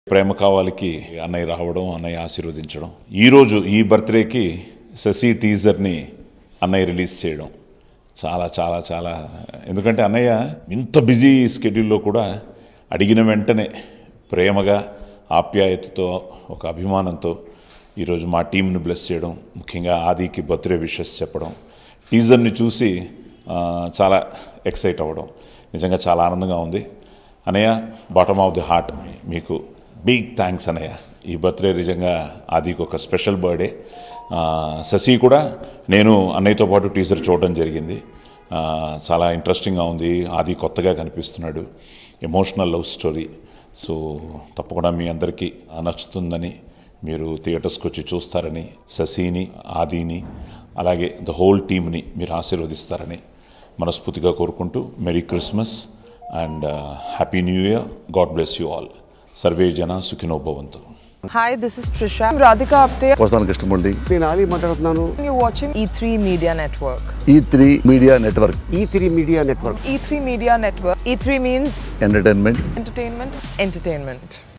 ప్రేమ కావాలికి అన్నయ్య రావడం అన్నయ్య ఆశీర్వదించడం ఈరోజు ఈ బర్త్డేకి శశి టీజర్ని అన్నయ్య రిలీజ్ చేయడం చాలా చాలా చాలా ఎందుకంటే అన్నయ్య ఇంత బిజీ స్కెడ్యూల్లో కూడా అడిగిన వెంటనే ప్రేమగా ఆప్యాయతతో ఒక అభిమానంతో ఈరోజు మా టీంని బ్లెస్ చేయడం ముఖ్యంగా ఆదికి బర్త్డే విషెస్ చెప్పడం టీజర్ని చూసి ఆ, చాలా ఎక్సైట్ అవ్వడం నిజంగా చాలా ఆనందంగా ఉంది అనయ్య బాటమ్ ఆఫ్ ది హార్ట్ మీకు బిగ్ థ్యాంక్స్ అనయ్య ఈ బర్త్డే నిజంగా ఆదికి ఒక స్పెషల్ బర్త్డే ఆ, శశి కూడా నేను అన్నయ్యతో పాటు టీజర్ చూడడం జరిగింది ఆ, చాలా ఇంట్రెస్టింగ్గా ఉంది ఆది కొత్తగా కనిపిస్తున్నాడు ఎమోషనల్ లవ్ స్టోరీ సో తప్పకుండా మీ అందరికీ నచ్చుతుందని మీరు థియేటర్స్కి వచ్చి చూస్తారని శశిని ఆదిని అలాగే ద హోల్ టీమ్ని మీరు ఆశీర్వదిస్తారని మనస్ఫూర్తిగా కోరుకుంటూ Merry Christmas and happy new year God bless you all సర్వే జన సుఖినో భవంతు Hi, this is Trisha. I'm Radhika Apte. వస్తాను కృష్ణమూర్తి నేను ఆలీ మాట్లాడుతున్నాను You're watching E3 Media Network. E three media network E three media network E3 Media Network. E3 means entertainment entertainment, entertainment.